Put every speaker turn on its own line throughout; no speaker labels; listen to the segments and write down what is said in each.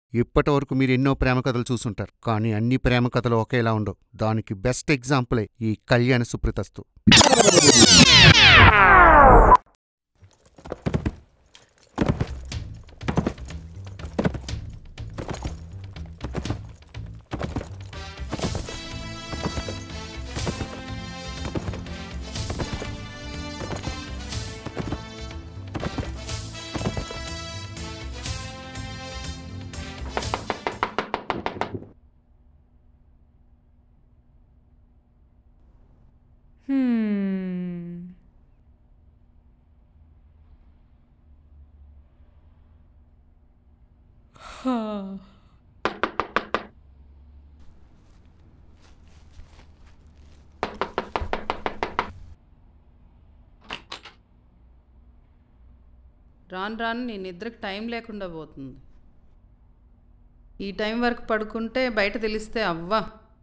ఇప్పటి వరకు మీరు ఎన్నో ప్రేమ కథలు చూసుంటారు కానీ అన్ని ప్రేమ కథలు ఒకేలా ఉండవు దానికి బెస్ట్ ఎగ్జాంపులే ఈ కళ్యాణ సుప్రతస్తు
హ్మ్. హా.
రాను రాను నీ నిద్రకు టైం లేకుండా పోతుంది ఈ టైం వరకు పడుకుంటే బయట తెలిస్తే అవ్వా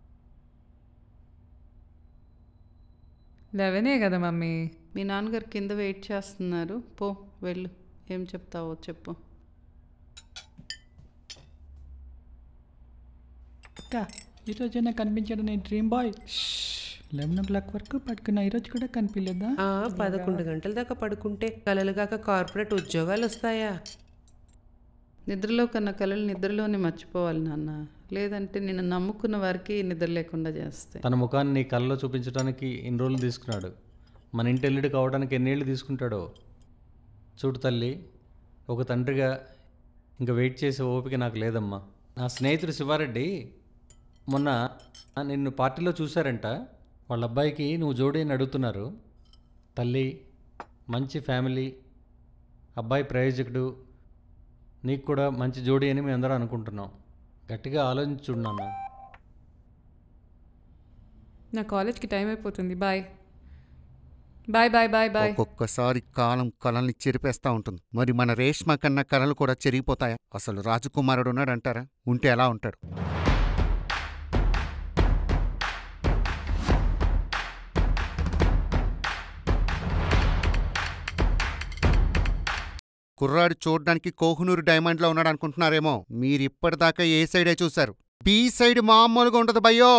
లెవెనే కదా మమ్మీ
మీ నాన్నగారు కింద వెయిట్ చేస్తున్నారు పో వెళ్ళు ఏం చెప్తావో చెప్పు
అక్క ఈరోజైనా కనిపించాడు నేను dream boy eleven o'clock వరకు పడుకున్న ఈరోజు కూడా కనిపించలేదా
ఆ, పదకొండు గంటల దాకా పడుకుంటే కలలుగాక కార్పొరేట్ ఉద్యోగాలు వస్తాయా
నిద్రలో కన్నా కళలు నిద్రలోనే మర్చిపోవాలి నాన్న లేదంటే నిన్ను నమ్ముకున్న వారికి నిద్ర లేకుండా చేస్తాయి
తన ముఖాన్ని నీ కళ్ళలో చూపించడానికి ఇన్ని రోజులు తీసుకున్నాడు మన ఇంటి ఎల్లుడు కావడానికి ఎన్నేళ్ళు తీసుకుంటాడో చూడు తల్లి ఒక తండ్రిగా ఇంకా వెయిట్ చేసే ఓపిక నాకు లేదమ్మా నా స్నేహితుడు శివారెడ్డి మొన్న నిన్ను పార్టీలో చూశారంట వాళ్ళ అబ్బాయికి నువ్వు జోడి అని అడుగుతున్నారు తల్లి మంచి ఫ్యామిలీ అబ్బాయి ప్రయోజకుడు నీకు కూడా మంచి జోడి అని మేము అందరం అనుకుంటున్నాం గట్టిగా ఆలోచించి చూడు నాన్న
నా కాలేజ్కి టైం అయిపోతుంది bye bye bye bye bye
ఒక్కొక్కసారి కాలం కళల్ని చెరిపేస్తా ఉంటుంది మరి మన రేష్మ కన్నా కళలు కూడా చెరిగిపోతాయా అసలు రాజకుమారుడు ఉన్నాడంటారా ఉంటే ఎలా ఉంటాడు కుర్రాడు చూడ్డానికి కోహునూరు డైమండ్లో ఉన్నాడు అనుకుంటున్నారేమో మీరిప్పటిదాకా ఏ సైడే చూశారు బి సైడ్ మామూలుగా ఉండదు భయ్యో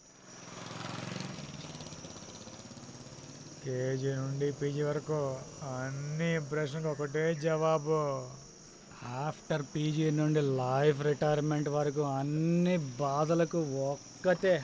కేజీ నుండి పీజీ వరకు అన్ని ప్రశ్నలకు ఒకటే జవాబు
ఆఫ్టర్ పీజీ నుండి లైఫ్ రిటైర్మెంట్ వరకు అన్ని బాధలకు ఒక్కటే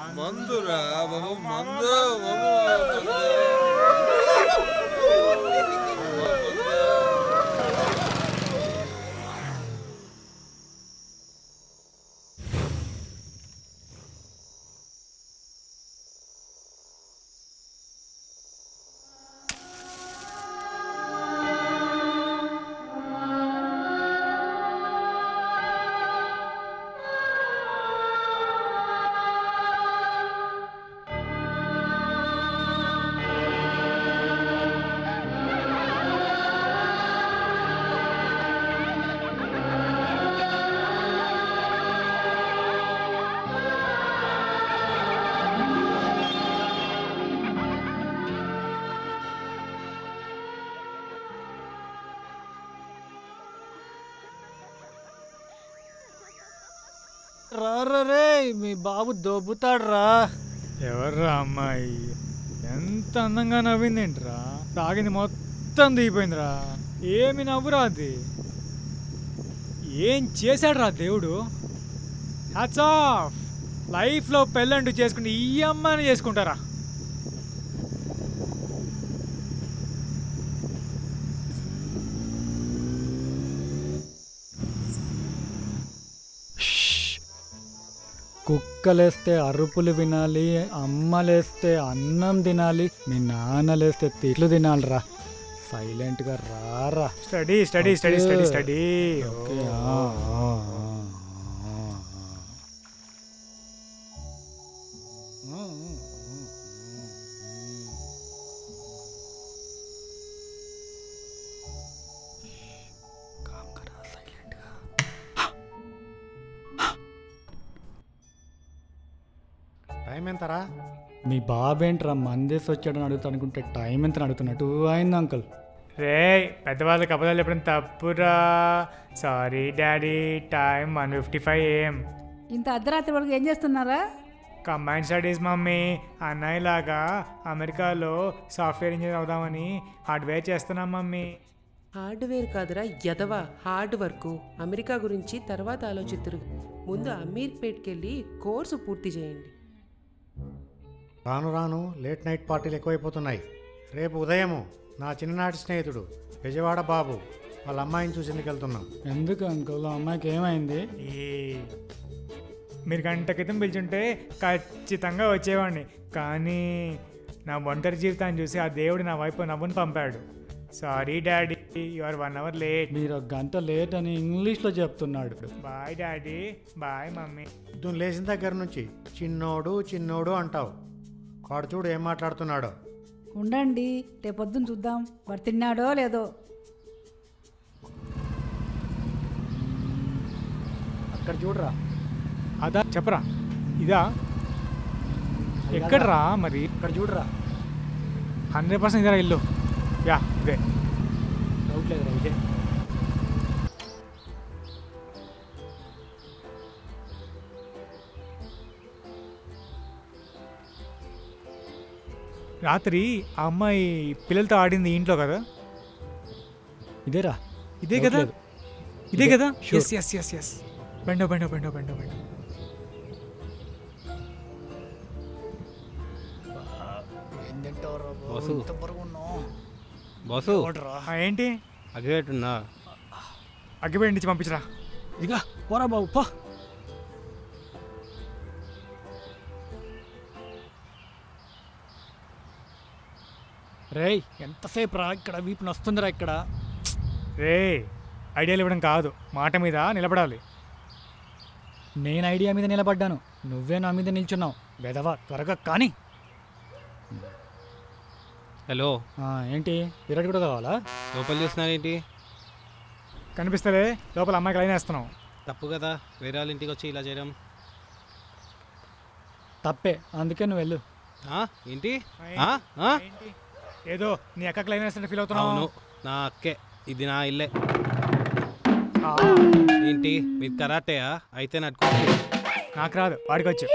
రా రే మీ బాబు దొబ్బుతాడు రా
ఎవర్రా అమ్మాయి ఎంత అందంగా నవ్విందేంట్రా తాగింది మొత్తం దిగిపోయిందిరా ఏమి నవ్వురా అది ఏం చేశాడురా దేవుడు హ్యాట్స్ ఆఫ్ లైఫ్లో పెళ్ళంటూ చేసుకుంటే ఈ అమ్మాయిని చేసుకుంటారా
కుక్కలేస్తే అరుపులు వినాలి అమ్మలేస్తే అన్నం తినాలి మీ నాన్నలేస్తే తిట్లు తినాలిరా సైలెంట్గా రారా
study study study study study
okay, ఆ, ఆ, ఆ, ఆ, ఆ.
టైం ఎంతరా
మీ బాబేంట్రా మందేసి వచ్చాడని అడుగుతా అనుకుంటే టైం ఎంత అడుగుతున్నా టూ అయింది అంకుల్
రే పెద్దవాళ్ళకి అబద్ధాలు చెప్పడం తప్పురా sorry daddy time one fifty five AM
ఇంత అర్ధరాత్రి వరకు ఏం చేస్తున్నారా
కంబైన్ స్టడీస్ మమ్మీ అన్నయ్యలాగా అమెరికాలో సాఫ్ట్వేర్ ఇంజనీర్ అవుదామని హార్డ్వేర్ చేస్తున్నాం మమ్మీ
హార్డ్వేర్ కాదురా ఎదవా హార్డ్ వర్క్ అమెరికా గురించి తర్వాత ఆలోచిద్దరు ముందు అమీర్పేట్కి వెళ్ళి కోర్సు పూర్తి చేయండి
రాను రాను లేట్ నైట్ పార్టీలు ఎక్కువైపోతున్నాయి రేపు ఉదయము నా చిన్ననాటి స్నేహితుడు విజయవాడ బాబు వాళ్ళ అమ్మాయిని చూసి ఎందుకు వెళ్తున్నాం
ఎందుకు అంకుల్ ఆ అమ్మాయికి ఏమైంది
ఈ మీరు గంట క్రితం పిలిచుంటే ఖచ్చితంగా వచ్చేవాడిని కానీ నా ఒంటరి జీవితాన్ని చూసి ఆ దేవుడు నా వైపు నవ్వుని పంపాడు sorry daddy you are one hour late
మీరు ఒక గంట లేట్ అని ఇంగ్లీష్లో చెప్తున్నాడు
బాయ్ డాడీ బాయ్ మమ్మీ
పొద్దున్న లేచిన దగ్గర నుంచి చిన్నోడు చిన్నోడు అంటావు వాడు చూడు ఏం మాట్లాడుతున్నాడో
ఉండండి రేపొద్దున చూద్దాం వాడు తిన్నాడో లేదో
అక్కడ చూడరా
అదా చెప్పరా ఇదా ఎక్కడరా మరి
అక్కడ చూడరా
హండ్రెడ్ పర్సెంట్ ఇదరా ఇల్లు యా ఇదే
డౌట్ లేదురా ఇదే
రాత్రి ఆ అమ్మాయి పిల్లలతో ఆడింది ఈ ఇంట్లో కదా
ఇదేరా
ఇదే
Doubt
కదా
లేదు.
ఇదే
ఇదే,
కదా
sure.
Yes yes yes yes బెండో బెండో బెండో బెండో బెండో
బాసు బాసు
ఆ, ఏంటి
అగ్గేటున్నా
అగ్గిపోయి నుంచి పంపించరా
ఇదిగా పోరా బాబు పో రేయ్ ఎంతసేపు రా ఇక్కడ వీపు నొస్తుందిరా ఇక్కడ
రే ఐడియాలు ఇవ్వడం కాదు మాట మీద నిలబడాలి
నేను ఐడియా మీద నిలబడ్డాను నువ్వే నా మీద నిల్చున్నావు వెదవా త్వరగా కానీ
హలో
ఆ, ఏంటి విరాట్ కూడా కావాలా
లోపల చూస్తున్నారేంటి
కనిపిస్తలే లోపల అమ్మాయికి లైన్ వేస్తున్నావు
తప్పు కదా వేరే వాళ్ళ ఇంటికి వచ్చి ఇలా చేయడం
తప్పే అందుకే నువ్వు వెళ్ళు
ఆ? ఏంటి
ఆ,
ఆ?
ఏంటి?
ఆ?
ఏంటి? ఏదో నీ అక్కకి లైన్ వేస్తుంటే ఫీల్
అవును
అవుతున్నావు
నా అక్కే ఇది నా ఇల్లే
ఆ,
ఏంటి మీరు కరాటేయా అయితే నడుకోండి
నాకు రాదు వాడికి వచ్చు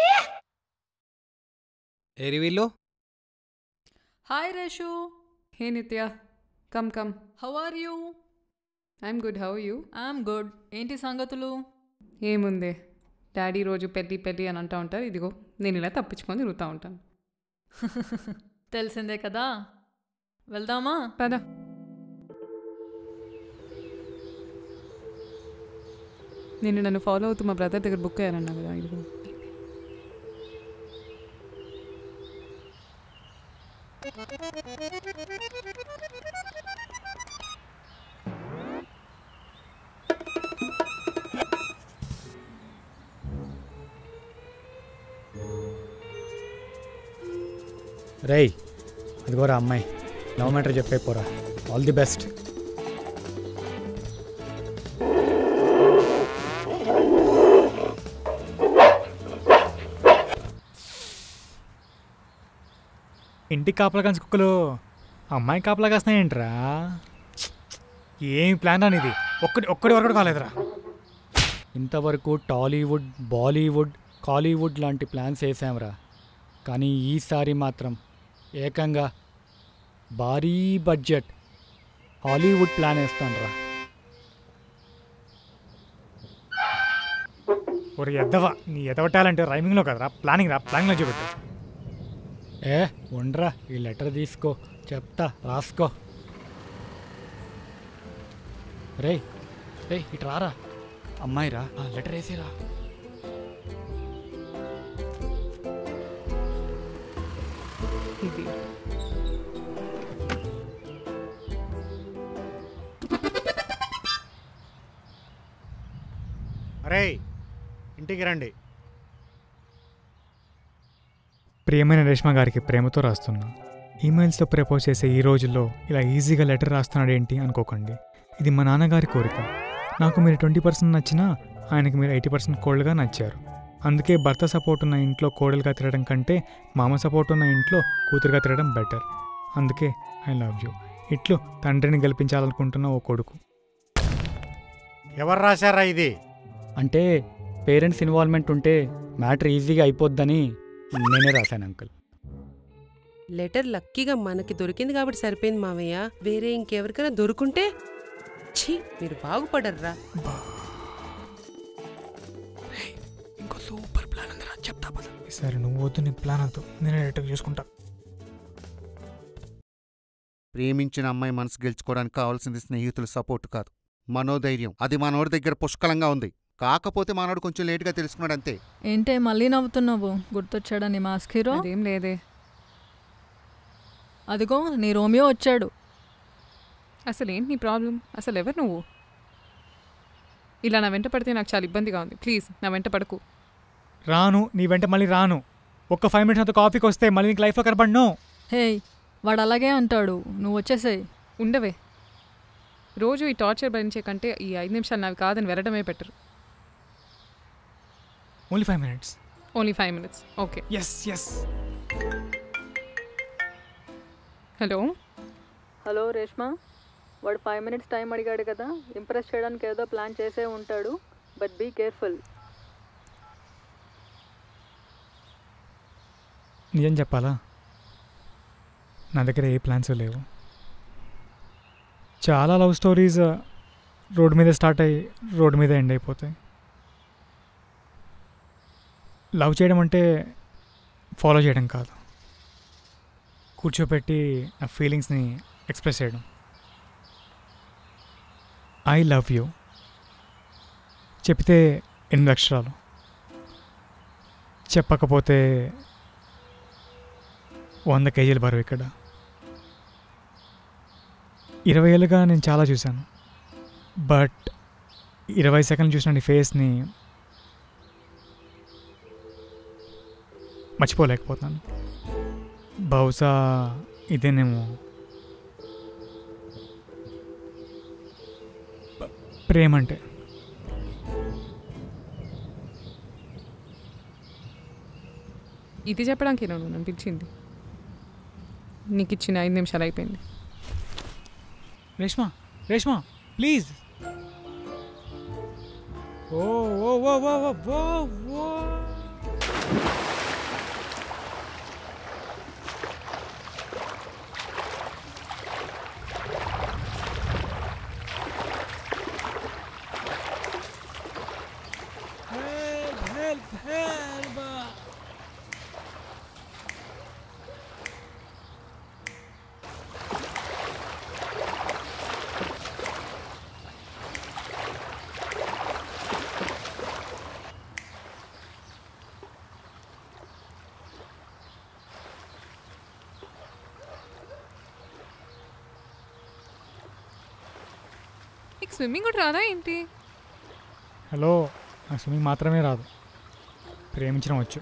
ఏరి వీళ్ళు
hi Reshu hey Nitya come come
how are you
I'm good how you
I'm good ఏంటి సంగతులు
ఏముంది డాడీ రోజు పెళ్ళి పెళ్ళి అని అంటూ ఉంటారు ఇదిగో నేను ఇలా తప్పించుకొని తిరుగుతూ ఉంటాను
తెలిసిందే కదా వెళ్దామా
పద నేను నన్ను ఫాలో అవుతూ మా బ్రదర్ దగ్గర బుక్ అయ్యానన్నా కదా ఇదిగో
రేయ్ అదిగోరా అమ్మాయి లవ్ మ్యాటర్ చెప్పే పోరా ఆల్ ది బెస్ట్
ఇంటికి కాపలా కాసి కుక్కలు అమ్మాయి కాపలా కాస్తున్నాయేంట్రా ఏమి ప్లాన్ రా ఇది ఒక్కటి ఒక్కటి వరకు కూడా కాలేదురా
ఇంతవరకు టాలీవుడ్ బాలీవుడ్ కాలీవుడ్ లాంటి ప్లాన్స్ వేసాంరా కానీ ఈసారి మాత్రం ఏకంగా భారీ బడ్జెట్ హాలీవుడ్ ప్లాన్ వేస్తానురా
ఒక ఎద్దవా నీ ఎదవ టాలెంట్ రైమింగ్లో కదరా ప్లానింగ్ రా ప్లానింగ్లో చూపెట్టు
ఏ ఉండరా ఈ లెటర్ తీసుకో చెప్తా రాసుకో రే రే ఇటు రారా అమ్మాయి రా ఆ లెటర్ వేసేరా
ఇది
అరే ఇంటికి రండి
ప్రియమైన రేష్మ గారికి ప్రేమతో రాస్తున్నా ఈమెయిల్స్తో ప్రపోజ్ చేసే ఈ రోజుల్లో ఇలా ఈజీగా లెటర్ రాస్తున్నాడు ఏంటి అనుకోకండి ఇది మా నాన్నగారి కోరిక నాకు మీరు ట్వంటీ పర్సెంట్ నచ్చినా ఆయనకి మీరు ఎయిటీ పర్సెంట్ కోల్డ్గా నచ్చారు అందుకే భర్త సపోర్ట్ ఉన్న ఇంట్లో కోడలుగా తిరగడం కంటే మామ సపోర్ట్ ఉన్న ఇంట్లో కూతురుగా తిరగడం బెటర్ అందుకే ఐ లవ్ యూ ఇట్లు తండ్రిని గెలిపించాలనుకుంటున్న ఓ కొడుకు
ఎవరు రాశారా ఇది
అంటే పేరెంట్స్ ఇన్వాల్వ్మెంట్ ఉంటే మ్యాటర్ ఈజీగా అయిపోద్దని నేనే రాశాను అంకుల్
లెటర్ లక్కీగా మనకి దొరికింది కాబట్టి సరిపోయింది మావయ్య వేరే ఇంకెవరికైనా దొరుకుంటే ఛీ మీరు బాగుపడర్రా
ఇంకో సూపర్ ప్లాన్ ఉందిరా చెప్తా పద సరే నువ్వు వద్దు నీ ప్లాన్ వద్దు నేను డైరెక్ట్గా చూసుకుంటా
ప్రేమించిన అమ్మాయి మనసు గెలుచుకోవడానికి కావాల్సింది స్నేహితుల సపోర్ట్ కాదు మనోధైర్యం అది మనోడి దగ్గర పుష్కలంగా ఉంది కాకపోతే మనోడు కొంచెం లేటుగా తెలుసుకున్నాడు అంతే
ఏంటే మళ్ళీ నవ్వుతున్నావు గుర్తొచ్చాడా నీ మాస్క్ హీరో
అదేం లేదే
అదిగో నీ రోమియో వచ్చాడు
అసలు ఏంటి నీ ప్రాబ్లం అసలు ఎవరు నువ్వు ఇలా నా వెంట పడితే నాకు చాలా ఇబ్బందిగా ఉంది ప్లీజ్ నా వెంట పడకు
రాను నీ వెంట మళ్ళీ రాను ఒక్క ఫైవ్ మినిట్స్ నాతో కాఫీకి వస్తే మళ్ళీ నీకు లైఫ్లో కనపడను
హే వాడు అలాగే అంటాడు నువ్వు వచ్చేసేయ్
ఉండవే రోజు ఈ టార్చర్ భరించే కంటే ఈ ఐదు నిమిషాలు నావి కాదని వెళ్ళడమే better
only five minutes
only five minutes okay
yes yes
hello
hello Reshma వాడు ఫైవ్ మినిట్స్ టైం అడిగాడు కదా ఇంప్రెస్ చేయడానికి ఏదో ప్లాన్ చేసే ఉంటాడు బట్ బీ కేర్ఫుల్
నిజం చెప్పాలా నా దగ్గర ఏ ప్లాన్స్ లేవు చాలా లవ్ స్టోరీస్ రోడ్ మీద స్టార్ట్ అయ్యి రోడ్ మీద ఎండ్ అయిపోతాయి లవ్ చేయడం అంటే ఫాలో చేయడం కాదు కూర్చోపెట్టి నా ఫీలింగ్స్ని ఎక్స్ప్రెస్ చేయడం ఐ లవ్ యూ చెప్తే ఎనిమిది అక్షరాలు చెప్పకపోతే వంద కేజీల బరువు ఇక్కడ ఇరవై ఏళ్ళుగా నేను చాలా చూశాను బట్ ఇరవై సెకండ్లు చూసిన నీ ఫేస్ని మర్చిపోలేకపోతున్నాను బహుశా ఇదేనేమో ప- ప్రేమ అంటే
ఇది చెప్పడానికి నువ్వు నన్ను పిలిచింది నీకు ఇచ్చిన ఐదు నిమిషాలు అయిపోయింది
Reshma Reshma please oh oh oh oh oh oh oh
నీకు స్విమ్మింగ్ కూడా రాదా ఏంటి
హలో నాకు స్విమ్మింగ్ మాత్రమే రాదు ప్రేమించడం వచ్చు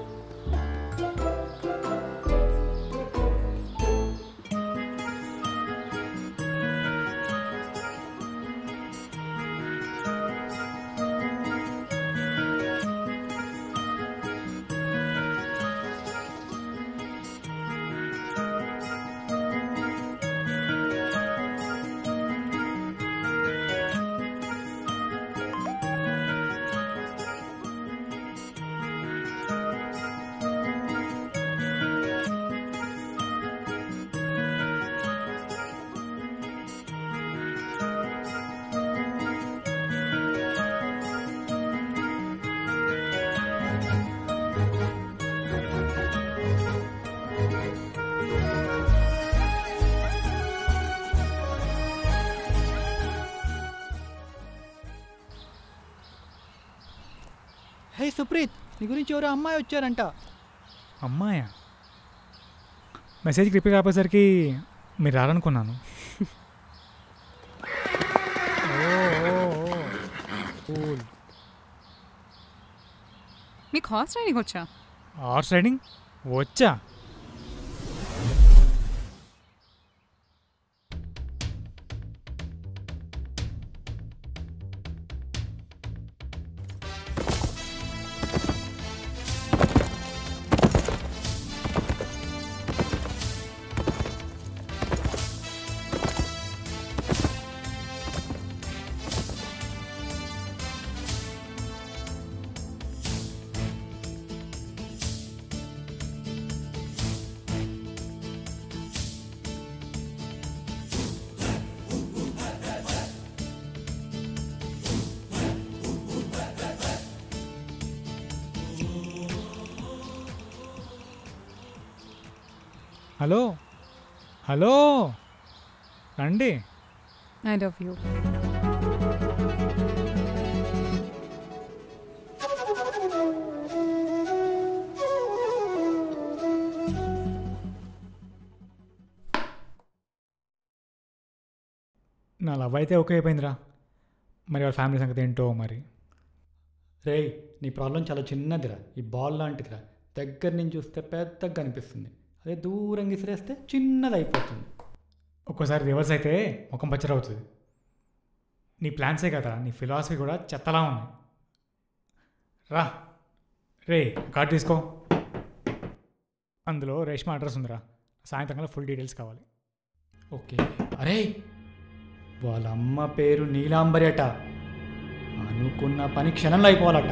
హే సుప్రీత్ నీ గురించి ఎవరో అమ్మాయి వచ్చారంట
అమ్మాయా మెసేజ్కి రిపీట్ కాకపోయేసరికి మీరు రారనుకున్నాను కూల్
నీకు హార్స్ రైడింగ్ వచ్చా
హార్స్ రైడింగ్ వచ్చా హలో హలో రండి
ఐ లవ్ యూ
నా లవ్ అయితే ఓకే అయిపోయిందిరా మరి వాళ్ళ ఫ్యామిలీ సంగతి ఏంటో మరి
రేయ్ నీ ప్రాబ్లం చాలా చిన్నదిరా ఈ బాల్ లాంటిదిరా దగ్గర నుంచి చూస్తే పెద్దగా కనిపిస్తుంది అదే దూరంగా విసిరేస్తే చిన్నది అయిపోతుంది
ఒక్కోసారి రివర్స్ అయితే ముఖం పచ్చర అవుతుంది నీ ప్లాన్సే కదా నీ ఫిలాసఫీ కూడా చెత్తలా ఉన్నాయి రా రే కార్డు తీసుకో అందులో రేష్మ అడ్రస్ ఉందిరా సాయంత్రం ఫుల్ డీటెయిల్స్ కావాలి
ఓకే అరే వాళ్ళ అమ్మ పేరు నీలాంబరి అట అనుకున్న పని క్షణంలో అయిపోవాలట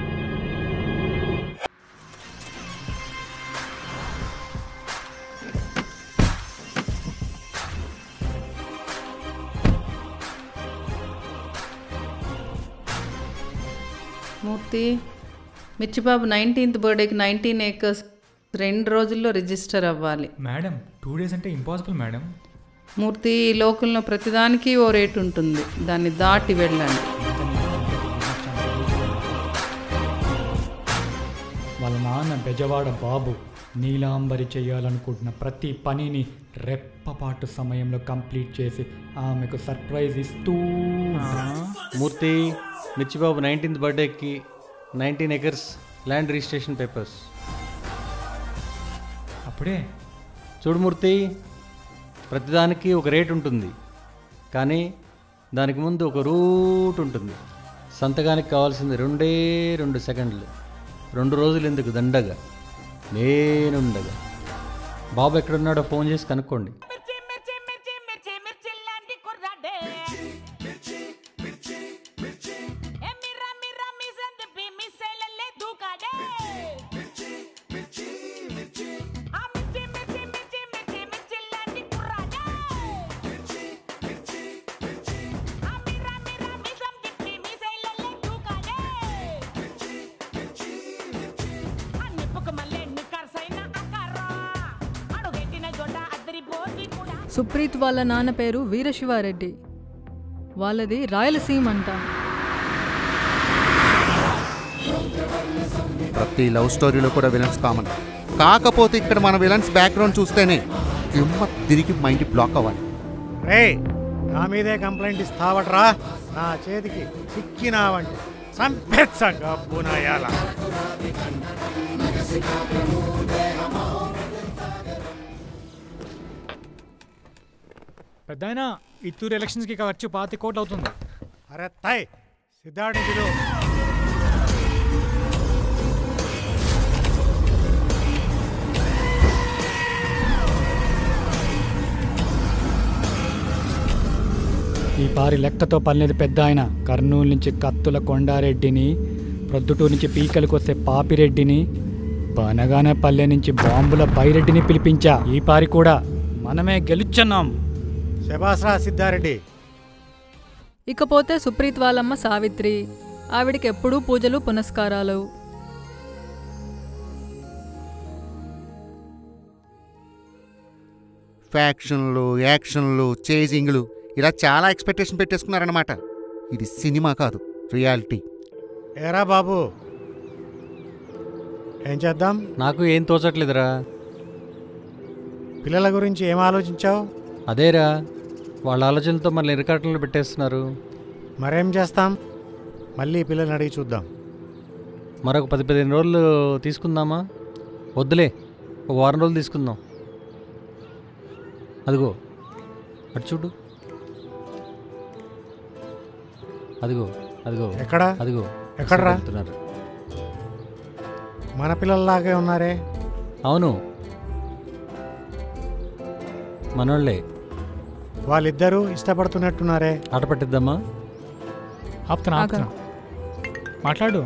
మూర్తి మిర్చిబాబు నైన్టీన్త్ బర్త్డేకి నైన్టీన్ ఏకర్స్ రెండు రోజుల్లో రిజిస్టర్ అవ్వాలి
మేడం టూ డేస్ అంటే ఇంపాసిబుల్ మేడం
మూర్తి ఈ లోకల్లో ప్రతిదానికి ఓ రేటు ఉంటుంది దాన్ని దాటి వెళ్ళండి
వాళ్ళ నాన్న బెజవాడ బాబు నీలాంబరి చేయాలనుకుంటున్న ప్రతి పనిని రెప్పపాటు సమయంలో కంప్లీట్ చేసి ఆమెకు సర్ప్రైజ్ ఇస్తూ
మూర్తి మిర్చిబాబు నైన్టీన్త్ బర్త్డేకి nineteen acres land registration papers
అప్పుడే
చూడు మూర్తి ప్రతిదానికి ఒక రేట్ ఉంటుంది కానీ దానికి ముందు ఒక రూట్ ఉంటుంది సంతకానికి కావాల్సింది రెండే రెండు సెకండ్లు రెండు రోజులు ఎందుకు దండగా నేనుండగా బాబు ఎక్కడున్నాడో ఫోన్ చేసి కనుక్కోండి
సుప్రీత్ వాళ్ళ నాన్న పేరు వీరశివారెడ్డి వాళ్ళది రాయలసీమ అంట
ప్రతి లవ్ స్టోరీలో కూడా విలన్స్ కామన్ కాకపోతే ఇక్కడ మన విలన్స్ బ్యాక్గ్రౌండ్ చూస్తేనే దిమ్మ తిరిగి మైండ్ బ్లాక్ అవ్వాలి
రే నా మీదే కంప్లైంట్ ఇస్తావట్రా నా చేతికి చిక్కినావంటే సంపెచ్చ గబ్బునాయాల
పెద్ద అయినా ఇత్తూరు ఎలక్షన్స్కి ఖర్చు పాతి కోట్లు అవుతుంది
అరే తై సిద్ధార్థ పిలు
ఈ పారి లెక్కతో పనిలేదు పెద్ద ఆయన కర్నూలు నుంచి కత్తుల కొండారెడ్డిని ప్రొద్దుటూరు నుంచి పీకలకు వస్తే పాపిరెడ్డిని బనగానపల్లె నుంచి బాంబుల బైరెడ్డిని పిలిపించా ఈ పారి కూడా మనమే గెలుచున్నాం
శబాస్రా సిద్ధారెడ్డి
ఇకపోతే సుప్రీత్ వాళ్ళమ్మ సావిత్రి ఆవిడికి ఎప్పుడూ పూజలు పునస్కారాలు
ఫ్యాక్షన్లు యాక్షన్లు చేజింగ్లు ఇలా చాలా ఎక్స్పెక్టేషన్ పెట్టేసుకున్నారన్నమాట ఇది సినిమా కాదు రియాలిటీ
ఏరా బాబు ఏం చేద్దాం
నాకు ఏం తోచట్లేదురా
పిల్లల గురించి ఏం ఆలోచించావు
అదేరా వాళ్ళ ఆలోచనలతో మళ్ళీ ఇరకాటంలో పెట్టేస్తున్నారు
మరేం చేస్తాం మళ్ళీ పిల్లల్ని అడిగి చూద్దాం
మరొక పది పదిహేను రోజులు తీసుకుందామా వద్దులే ఒక వారం రోజులు తీసుకుందాం అదిగో అటు చూడు అదిగో అదిగో
ఎక్కడ?
అదిగో
ఎక్కడ్రా?
వెళ్తున్నారు
మన పిల్లల్లాగే ఉన్నారే
అవును మనోళ్ళే
వాళ్ళిద్దరూ ఇష్టపడుతున్నట్టున్నారే
ఆట పట్టిద్దామా
ఆపుతున్నా ఆపుతున్నా మాట్లాడు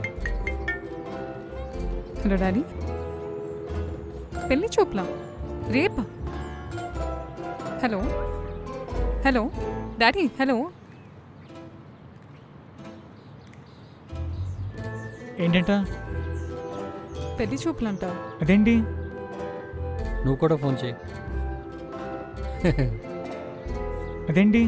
హలో డాడీ పెళ్లి చూపులా రేపా హలో హలో డాడీ హలో
ఏంటంట
పెళ్లి చూపులంట
అదేంటి
నువ్వు కూడా ఫోన్ చేయి
అదేంటి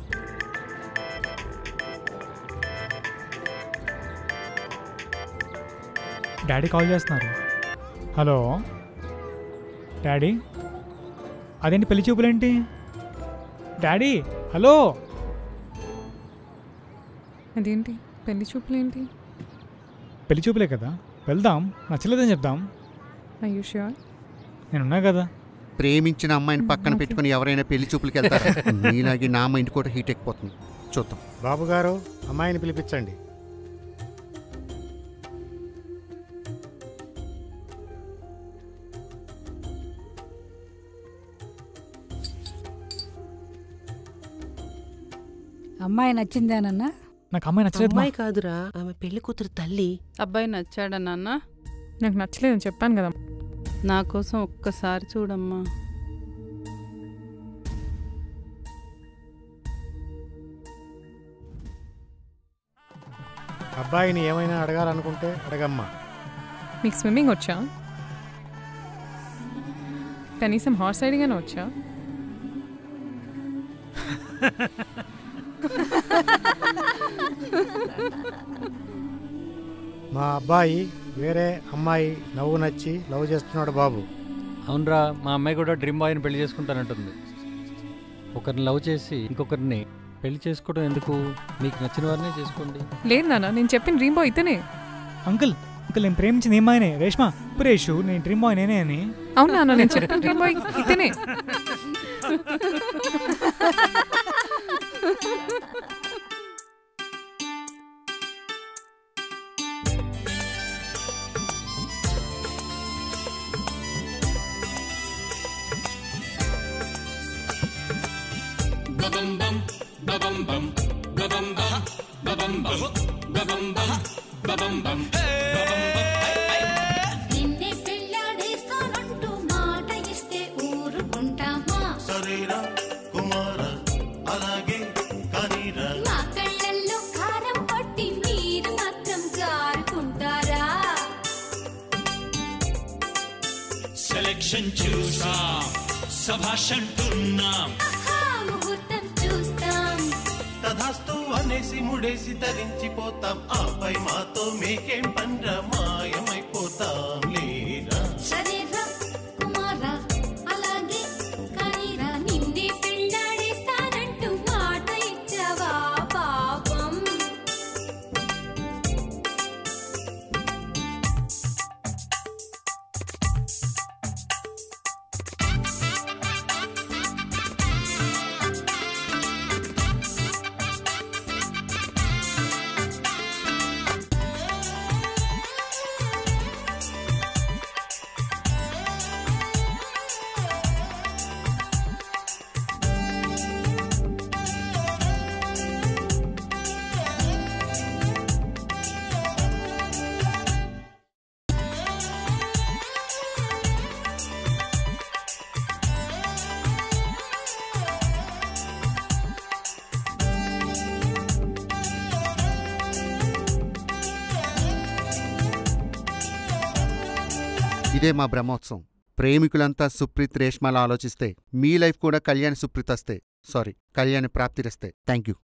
డాడీ కాల్ చేస్తున్నారు హలో డాడీ అదేంటి పెళ్లి చూపులేంటి డాడీ హలో
అదేంటి పెళ్లి చూపులేంటి
పెళ్లి చూపులే కదా వెళ్దాం నచ్చలేదని చెప్దాం
అయ్యూ ష్యూర్
నేనున్నా కదా
ప్రేమించిన అమ్మాయిని పక్కన పెట్టుకుని ఎవరైనా పెళ్లి చూపులకి వెళ్తారు నీలాగే నా మైండ్ కూడా హీట్ ఎక్కిపోతుంది చూద్దాం
బాబు గారు అమ్మాయిని పిలిపించండి
అమ్మాయి నచ్చిందేనన్నా
నాకు అమ్మాయి నచ్చలేదు
అమ్మాయి కాదురా ఆమె పెళ్లి కూతురు తల్లి
అబ్బాయి నచ్చాడా నాన్న
నాకు నచ్చలేదని చెప్పాను కదా
నా కోసం ఒక్కసారి చూడమ్మా
అబ్బాయిని ఏమైనా అడగాలనుకుంటే అడగమ్మా
మీకు స్విమ్మింగ్ వచ్చా కనీసం హార్స్ రైడింగ్ అని వచ్చా
మా అబ్బాయి వేరే అమ్మాయి నవ్వు నచ్చి లవ్ చేస్తున్నాడు బాబు
అవునరా మా అమ్మాయి కూడా డ్రీమ్ బాయ్ని పెళ్లి చేసుకుంటానంటుంది ఒకరిని లవ్ చేసి ఇంకొకరిని పెళ్లి చేసుకోవడం ఎందుకు మీకు నచ్చిన వారినే చేసుకోండి
లేదు నాన్న నేను చెప్పిన డ్రీమ్ బాయ్ ఇతనే
అంకుల్ అంకుల్ నేను ప్రేమించింది ఏమాయనే రేష్మా పురేషు నేను డ్రీమ్ బాయ్ నేనే అని
అవును నాన్న నేను చెప్పిన డ్రీమ్ బాయ్ ఇతనే
నిన్నే పెళ్ళాడేస్తానంటూ మాట ఇస్తే ఊరుకుంటామా
సరేరా కుమార అలాగే కనీరా
మా కళ్ళల్లో కారం పట్టి మీరు మాత్రం జారుకుంటారా
సెలక్షన్ చూసాం సభాషంటున్నాం
ఆహా, ముహూర్తం చూస్తాం
తధాస్తు అనేసి ముడేసి తరించిపోతాం ఆపై మాతో మీకేం పండ్ర మాయమైపోతాం లేరా
సరేరా కుమారా అలాగే కానీరా నిన్నే పెళ్ళాడేస్తానంటూ మాట ఇచ్చావా పాపం
ఇదే మా బ్రహ్మోత్సవం ప్రేమికులంతా సుప్రీత్ రేష్మలా ఆలోచిస్తే మీ లైఫ్ కూడా కళ్యాణ్ సుప్రీత్ వస్తే సారీ కళ్యాణ్ ప్రాప్తిరస్తే థ్యాంక్ యూ